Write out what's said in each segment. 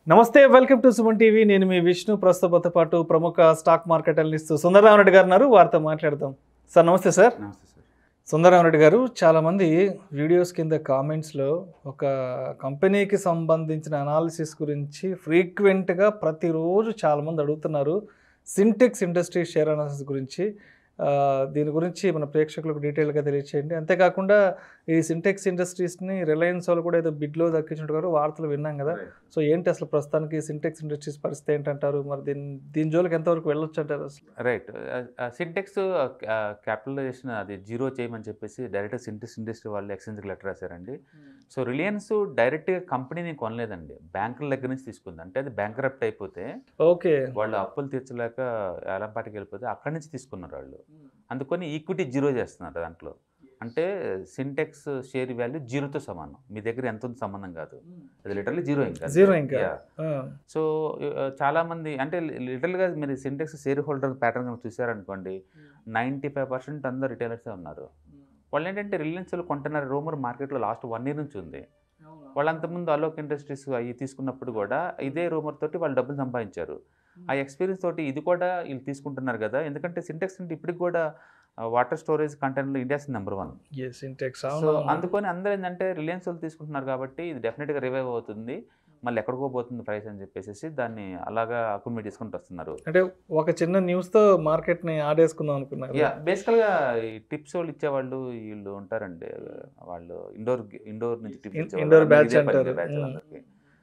నమస్తే welcome to Suman TV నేను మీ విష్ణు ప్రస్తుతంతో పాటు ప్రముఖ స్టాక్ మార్కెట్ అనలిస్ట్ సుందరరామరెడ్డి గారు ఉన్నారు వారితో మాట్లాడదాం సార్ నమస్తే సార్ నమస్తే సార్ సుందరరామరెడ్డి గారు చాలామంది వీడియోస్ కింద కామెంట్స్లో ఒక కంపెనీకి సంబంధించిన అనాలిసిస్ గురించి ఫ్రీక్వెంట్గా ప్రతిరోజు చాలామంది అడుగుతున్నారు సింటెక్స్ ఇండస్ట్రీ షేర్ అనాలిసిస్ గురించి ఆ, దీని గురించి మన ప్రేక్షకులకు డీటెయిల్గా తెలియచేయండి అంతేకాకుండా ఈ సింటెక్స్ ఇండస్ట్రీస్ని రిలయన్స్ వాళ్ళు కూడా ఏదో బిడ్లో దక్కించుంటారు వార్తలు విన్నాం కదా సో ఏంటి అసలు ప్రస్తుతానికి సింటెక్స్ ఇండస్ట్రీస్ పరిస్థితి ఏంటంటారు మరి దీని దీని జోలికి ఎంతవరకు వెళ్ళొచ్చు అంటారు అసలు రైట్ సింటెక్స్ క్యాపిటలైజేషన్ అది జీరో చేయమని చెప్పేసి డైరెక్ట్ సింటెక్స్ ఇండస్ట్రీ వాళ్ళు ఎక్స్చేంజ్కి లెటర్ రాశారండి సో రిలయన్స్ డైరెక్ట్గా కంపెనీని కొనలేదండి బ్యాంకుల దగ్గర నుంచి తీసుకుంది అంటే అది బ్యాంక్ అయిపోతే ఓకే వాళ్ళు అప్పులు తీర్చలేక ఏలంపాటికి వెళ్ళిపోతే అక్కడి నుంచి తీసుకున్నారు వాళ్ళు అందుకని ఈక్విటీ జీరో చేస్తున్నారు దాంట్లో అంటే సింటెక్స్ షేర్ వాల్యూ జీరోతో సమానం మీ దగ్గర ఎంత ఉంది సంబంధం కాదు అది లిటరల్లీ జీరో ఇంకా జీరో ఇంకా Yeah. సో చాలా మంది అంటే లిటరల్గా మీరు సింటెక్స్ షేర్ హోల్డర్ ప్యాటర్న్ కనుక చూసారనుకోండి నైంటీ ఫైవ్ పర్సెంట్ అందరు రిటైలర్సే ఉన్నారు వాళ్ళు ఏంటంటే రిలయన్స్ వాళ్ళు కొంటున్నారు రూమర్ మార్కెట్లో లాస్ట్ వన్ ఇయర్ నుంచి ఉంది వాళ్ళు అంతకుముందు అలోక్ ఇండస్ట్రీస్ అవి తీసుకున్నప్పుడు కూడా ఇదే రూమర్ తోటి వాళ్ళు డబ్బులు సంపాదించారు ఆ ఎక్స్పీరియన్స్ తోటి ఇది కూడా వీళ్ళు తీసుకుంటున్నారు కదా ఎందుకంటే సింటెక్స్ అంటే ఇప్పటికి కూడా వాటర్ స్టోరేజ్ కంటెంట్లో India's number one Sintex so అవును అందుకని అందరూ ఏంటంటే రిలయన్స్ వాళ్ళు తీసుకుంటున్నారు కాబట్టి ఇది డెఫినెట్గా రివైవ్ అవుతుంది మళ్ళీ ఎక్కడికో పోతుంది ప్రైస్ అని చెప్పేసి దాన్ని అలాగా అక్యుమిలేట్ చేసుకుంటూ వస్తున్నారు అంటే ఒక చిన్న న్యూస్ తో మార్కెట్ ని ఆడేసుకుందాం అనుకున్నారు యా బేసికల్గా ఈ టిప్స్ వాళ్ళు ఇచ్చేవాళ్ళు వీళ్ళు ఉంటారండి వాళ్ళు ఇండోర్ ఇండోర్ నుంచి టిప్స్ In- ఇచ్చేవాళ్ళు. indoor అందరికీ batch ఇదే పని, అంటారు. ఇదే batch Mm. అందరికీ.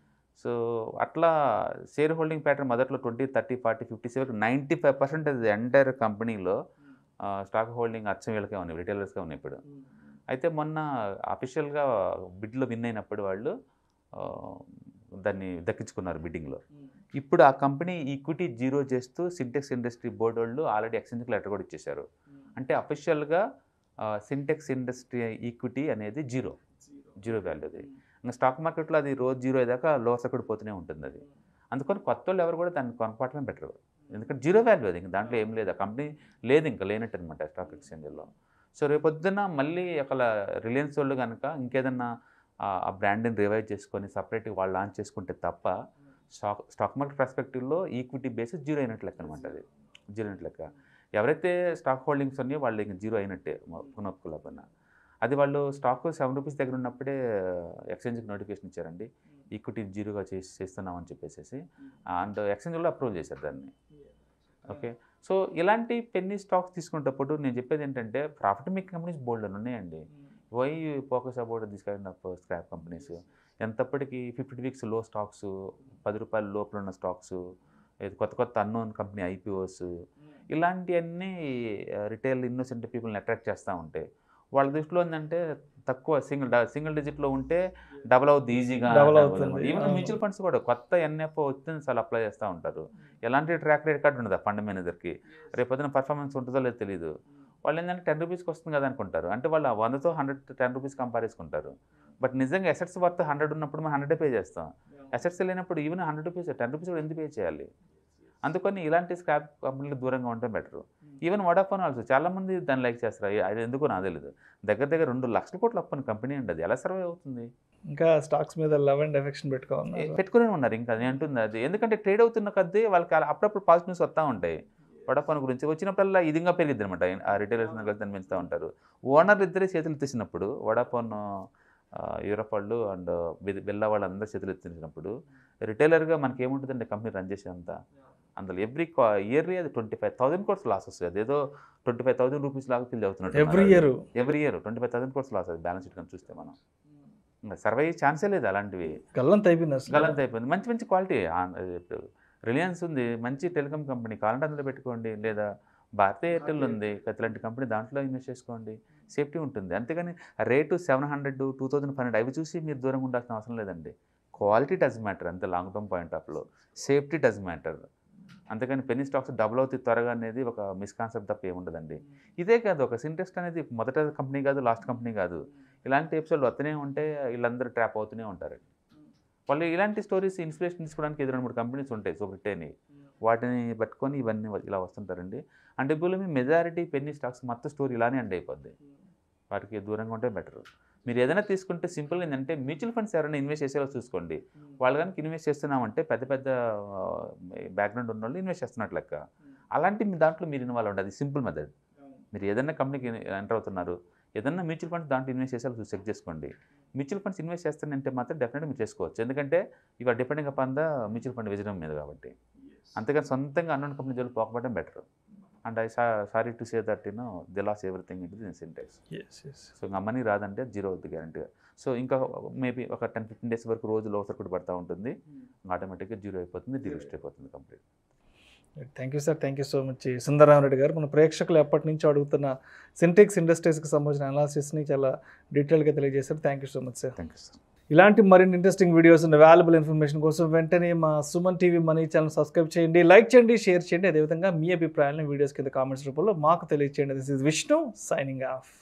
సో అట్లా షేర్ హోల్డింగ్ ప్యాటర్న్ మొదట్లో twenty thirty forty fifty seven ninety five percent entire కంపెనీలో స్టాక్ హోల్డింగ్ అచ్చం వీళ్ళకే ఉన్నాయి రిటైలర్స్గా ఉన్నాయి ఇప్పుడు అయితే మొన్న అఫీషియల్గా బిడ్లో విన్ అయినప్పుడు వాళ్ళు ఆ, దాన్ని దక్కించుకున్నారు బిడ్డింగ్లో ఇప్పుడు ఆ కంపెనీ ఈక్విటీ జీరో చేస్తూ సింటెక్స్ ఇండస్ట్రీ బోర్డు వాళ్ళు ఆల్రెడీ ఎక్స్చేంజ్కి లెటర్ కూడా ఇచ్చేశారు అంటే అఫీషియల్గా సింటెక్స్ ఇండస్ట్రీ ఈక్విటీ అనేది జీరో జీరో వాల్యూ అది ఇంకా స్టాక్ మార్కెట్లో అది రోజు జీరో అయ్యాక లోస్ అక్కడ పోతూనే ఉంటుంది అది అందుకని కొత్త వాళ్ళు ఎవరు కూడా దాన్ని కొనపడమే బెటర్ ఎందుకంటే జీరో వాల్యూ అది ఇంకా దాంట్లో ఏం లేదు ఆ కంపెనీ లేదు ఇంకా లేనట్టు అనమాట స్టాక్ ఎక్స్చేంజ్లో సో రేపొద్దున మళ్ళీ అక్కడ రిలయన్స్ వాళ్ళు కనుక ఇంకేదన్నా ఆ- ఆ బ్రాండ్ని రివైవ్ చేసుకొని సపరేట్గా వాళ్ళు లాంచ్ చేసుకుంటే తప్ప స్టాక్ స్టాక్ మార్కెట్ పర్స్పెక్టివ్లో ఈక్విటీ బేసిస్ జీరో అయినట్లు లెక్క అనమాట అది జీరో అయినట్లు లెక్క ఎవరైతే స్టాక్ హోల్డింగ్స్ ఉన్నాయో వాళ్ళు ఇంక జీరో అయినట్టే పునఃపులపన్న అది వాళ్ళు స్టాక్ సెవెన్ రూపీస్ దగ్గర ఉన్నప్పుడే ఎక్స్చేంజ్కి నోటిఫికేషన్ ఇచ్చారండి ఈక్విటీ జీరోగా చేసి చేస్తున్నామని చెప్పేసి అండ్ ఎక్స్చేంజ్ కూడా అప్రూవ్ చేశారు దాన్ని ఓకే సో ఇలాంటి పెన్నీ స్టాక్స్ తీసుకునేటప్పుడు నేను చెప్పేది ఏంటంటే ప్రాఫిట్ మేకింగ్ కంపెనీస్ బోల్డ్ అని ఉన్నాయండి why focus about this kind of scrap companies ఎంతప్పటికీ ఫిఫ్టీ వీక్స్ లో స్టాక్స్ పది రూపాయల లోపల ఉన్న స్టాక్స్ కొత్త కొత్త అన్నోన్ కంపెనీ ఐపీఓస్ ఇలాంటివన్నీ రిటైల్ ఇన్నోసెంట్ పీపుల్ని అట్రాక్ట్ చేస్తూ ఉంటాయి వాళ్ళ దృష్టిలో ఏంటంటే తక్కువ సింగిల్ సింగిల్ డిజిట్లో ఉంటే డబల్ అవుద్ది ఈజీగా Double అవుతుంది. ఈవెన్ అవును. మ్యూచువల్ ఫండ్స్ కూడా కొత్త ఎన్ఎఫ్ఓ వచ్చింది చాలా అప్లై చేస్తూ ఉంటారు ఎలాంటి ట్రాక్ రేట్ కార్డు ఉండదు ఫండ్ మేనేజర్కి రేపొద్దున పర్ఫార్మెన్స్ ఉంటుందో లేదో తెలియదు వాళ్ళు ఏంటంటే టెన్ రూపీస్కి వస్తుంది కదా అనుకుంటారు అంటే వాళ్ళు ఆ వందతో హండ్రెడ్ టెన్ రూపీస్ కంపేర్ చేసుకుంటారు బట్ నిజంగా అసెట్స్ వర్త్ హండ్రెడ్ ఉన్నప్పుడు మనం హండ్రెడ్ పే చేస్తాం అసెట్స్ లేనప్పుడు even hundred rupees ten rupees కూడా ఎందుకు పే చేయాలి అందుకని ఇలాంటి స్క్రాప్ కంపెనీలకు దూరంగా ఉంటే బెటర్ ఈవెన్ వడాఫోన్ ఆల్సో చాలా మంది దాన్ని లైక్ చేస్తారు అయ్య, అది ఎందుకో నాకు తెలియదు దగ్గర దగ్గర రెండు లక్షల కోట్ల అప్పని కంపెనీ అండి అది ఎలా సర్వే అవుతుంది ఇంకా స్టాక్స్ మీద లవ్ అండ్ ఎఫెక్షన్ పెట్టుకోవాలి పెట్టుకునే ఉన్నారు ఇంకా నేను అంటుంది అది ఎందుకంటే ట్రేడ్ అవుతున్న కొద్దీ వాళ్ళకి అలా అప్పుడప్పుడు పాజిటివ్ న్యూస్ వస్తూ ఉంటాయి వడాఫోన్ గురించి వచ్చినప్పుడల్లా ఇదిగా పెరిగిద్ది అనమాట ఆ రిటైలర్స్ కలిసి దాన్ని పెంచుతూ ఉంటారు ఓనర్ ఇద్దరే చేతులు ఎత్తేసినప్పుడు వడాఫోన్ యూరప్ వాళ్ళు అండ్ బిల్లా వాళ్ళు అందరూ చేతులు ఎత్తించినప్పుడు రిటైలర్గా మనకి ఏముంటుందండి కంపెనీ రన్ చేసేంత అందులో ఎవ్రీ ఇయర్లీ అది twenty five thousand crores loss వస్తుంది అదేదో ట్వంటీ ఫైవ్ థౌసండ్ రూపీస్ లాగా ఫీల్ అవుతున్నట్టు every year every year twenty five thousand crores loss అది బ్యాలెన్స్ షీట్ కానీ చూస్తే మనం ఇంకా సర్వే అయ్యే ఛాన్సే లేదు అలాంటివి గల్లంత అయిపోయింది అసలు గలంత అయిపోయింది మంచి మంచి క్వాలిటీ ఇప్పుడు రిలయన్స్ ఉంది మంచి టెలికాం కంపెనీ కావాలంటే అందులో పెట్టుకోండి లేదా భారతీయ ఎయిర్టెల్ ఉంది ఇలాంటి కంపెనీ దాంట్లో ఇన్వెస్ట్ చేసుకోండి సేఫ్టీ ఉంటుంది అంతేగాని rate seven hundred two thousand five hundred అవి చూసి మీరు దూరంగా ఉండాల్సిన అవసరం లేదండి క్వాలిటీ డస్ మ్యాటర్ అంతే లాంగ్ టర్మ్ పాయింట్ ఆఫ్లో సేఫ్టీ డస్ మ్యాటర్ అంతేకాని పెన్నీ స్టాక్స్ డబుల్ అవుతాయి త్వరగా అనేది ఒక మిస్కాన్సెప్ట్ తప్ప ఏముండదండి ఇదే కాదు ఒక సింటెక్స్ట్ అనేది మొదట కంపెనీ కాదు లాస్ట్ కంపెనీ కాదు ఇలాంటి ఎపిసోడ్లు వస్తూనే ఉంటే వీళ్ళందరూ ట్రాప్ అవుతూనే ఉంటారు వాళ్ళు ఇలాంటి స్టోరీస్ ఇన్స్పిరేషన్ తీసుకోవడానికి ఎదురు రెండు మూడు కంపెనీస్ ఉంటాయి సో బ్రిటేని వాటిని పట్టుకొని ఇవన్నీ ఇలా వస్తుంటారండి అంటే ఇప్పుడు మీ మెజారిటీ పెన్నీ స్టాక్స్ మొత్తం స్టోరీ ఇలానే ఎండ్ అయిపోద్ది వాటికి దూరంగా ఉంటే బెటర్ మీరు ఏదైనా తీసుకుంటే సింపుల్ ఏంటంటే మ్యూచువల్ ఫండ్స్ ఎవరైనా ఇన్వెస్ట్ చేసేలా చూసుకోండి వాళ్ళు కనుక ఇన్వెస్ట్ చేస్తున్నామంటే పెద్ద పెద్ద బ్యాక్గ్రౌండ్ ఉన్న వాళ్ళు ఇన్వెస్ట్ చేస్తున్నట్లు లెక్క అలాంటి మీ దాంట్లో మీరు ఇన్వాల్వ్ ఉండాలి అది సింపుల్ మెథడ్ మీరు ఏదైనా కంపెనీకి ఎంటర్ అవుతున్నారు ఏదైనా మ్యూచువల్ ఫండ్స్ దాంట్లో ఇన్వెస్ట్ చేసేలా చూసి చెక్ చేసుకోండి మ్యూచువల్ ఫండ్స్ ఇన్వెస్ట్ చేస్తానంటే మాత్రం డెఫినెట్గా మీరు చేసుకోవచ్చు ఎందుకంటే ఇవాళ depending upon the mutual fund విజయం మీద కాబట్టి అంతేగాని సొంతంగా అన్నోన్ కంపెనీ జోలు పోకపోవడం better and I sorry to say that you know the loss everything it this Sintex so ఇంకా మనీ రాదంటే జీరో అవుతుంది గ్యారంటీగా సో ఇంకా మేబీ ఒక టెన్ ఫిఫ్టీన్ డేస్ వరకు రోజు లోసర్ కూడా పడుతూ ఉంటుంది ఆటోమేటిక్గా జీరో అయిపోతుంది డిలిస్ట్ అయిపోతుంది complete thank you sir thank you so much Sundararamareddy గారు మన ప్రేక్షకులు ఎప్పటి నుంచో అడుగుతున్న సింటెక్స్ ఇండస్ట్రీస్కి సంబంధించిన అనాలిసిస్ని చాలా డీటెయిల్గా తెలియజేశారు thank you so much sir thank you sir ఇలాంటి మరిన్ని ఇంట్రెస్టింగ్ వీడియోస్ వాల్యుబుల్ ఇన్ఫర్మేషన్ కోసం వెంటనే మా Suman TV money channel subscribe చేయండి లైక్ చేయండి షేర్ చేయండి అదేవిధంగా మీ అభిప్రాయాలను వీడియోస్ కింద కామెంట్స్ రూపంలో మాకు తెలియజేయండి this is Vishnu signing of